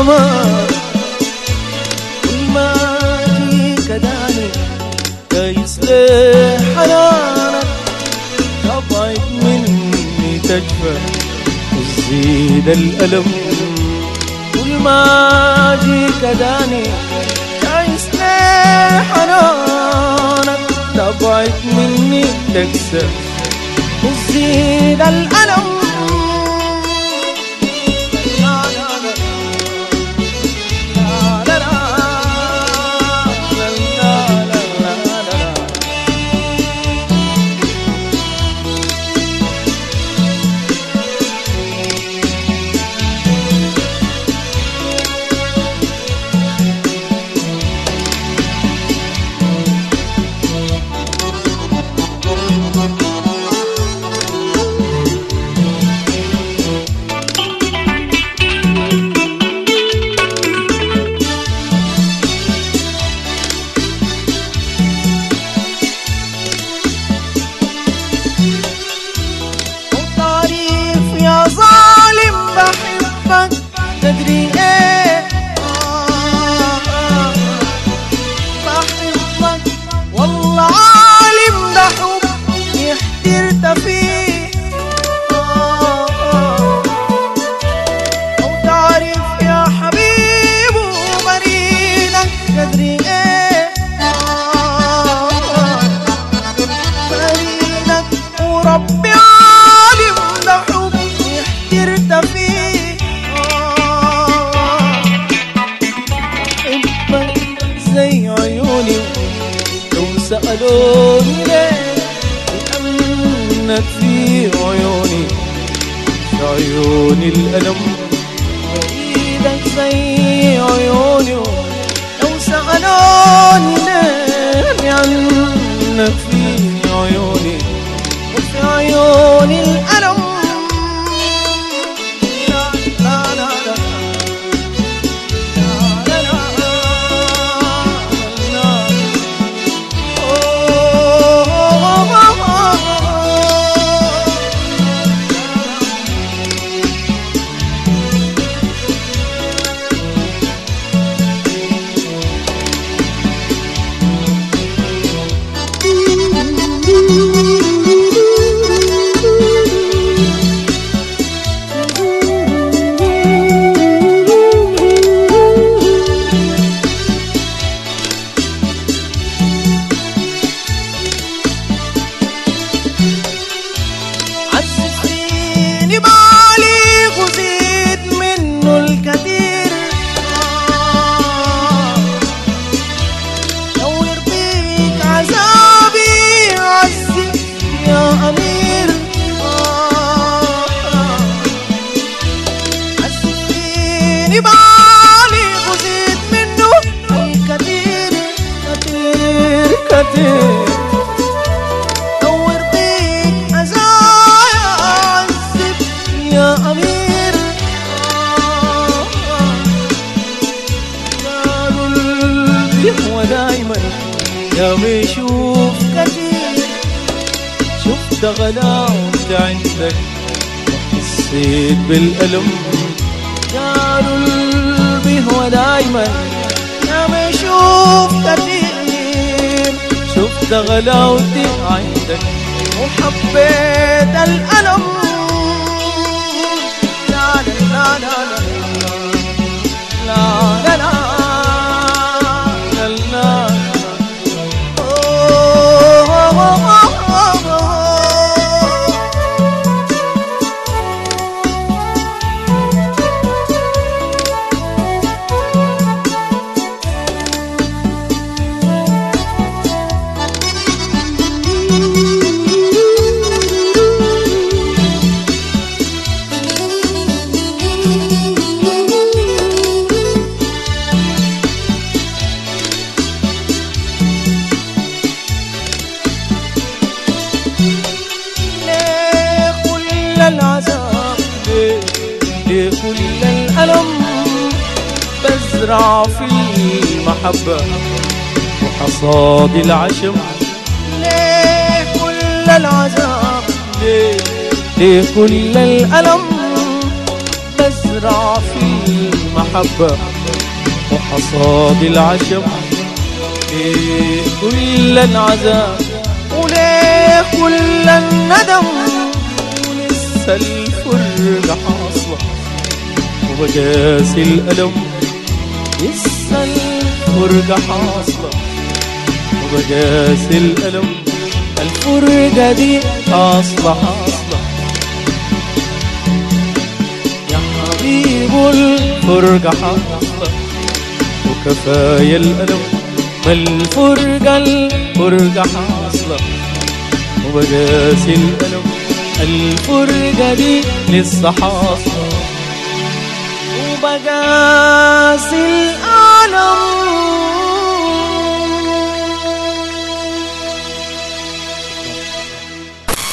الأمان كل ما أجيك داني جايز لحنانك تبعد مني تجفى وتزيد الألم كل ما أجيك داني جايز لحنانك تبعد مني تكسر وتزيد الألم لا لا لا لا لا لا لا لا لا لا تعريف يا ظالم بحبك تدري ايه آه، آه، بحبك والله عالم ده حب احترت فيه آه، آه. أو تعرف يا حبيب ومريدك تدري ايه آه، آه. فريدك وربي عالم ده حب احترت فيه آه. حبك زي عيوني لو سألوني ليه لأنك في عيوني في عيوني الألم فريدك زي عيوني لو سألوني ليه لأنك في عيوني وفي عيوني الألم لا لا لا لا لا لا لا لا عززتيني بالي وزيد منه الكثير آه. لو يرضيك عذابي عزي يا أمير آه. عززتيني بالي وزيد منه الكثير كثير كثير دور بيك عزايا عذب يا أمير آه، آه. قالوا القلب هو دايما يا ما يشوف كثير شفت غلاوة عندك وحسيت بالألم قالوا القلب هو دايما يا ما يشوف كثير شفت غلاوتي عندك وحبيت الألم لا لا لا لا لا لا لا لا لا لا أوه، أوه، أوه، أوه. ليه كل العذاب ليه ليه كل الألم بزرع في المحبة وحصاد العشم ليه كل العذاب ليه ليه كل الألم بزرع في المحبة وحصاد العشم ليه كل العذاب وليه كل الندم ولسه الفرقة حاصلة وبقاسي الألم لسه الفرقة حاصلة وبقاسي الألم الفرقة دي حاصلة حاصلة يا حبيب الفرقة حاصلة وكفاية الألم ما الفرقة الفرقة حاصلة وبقاسي الألم الفرقة دي لسه حاصلة وبقاسي الألم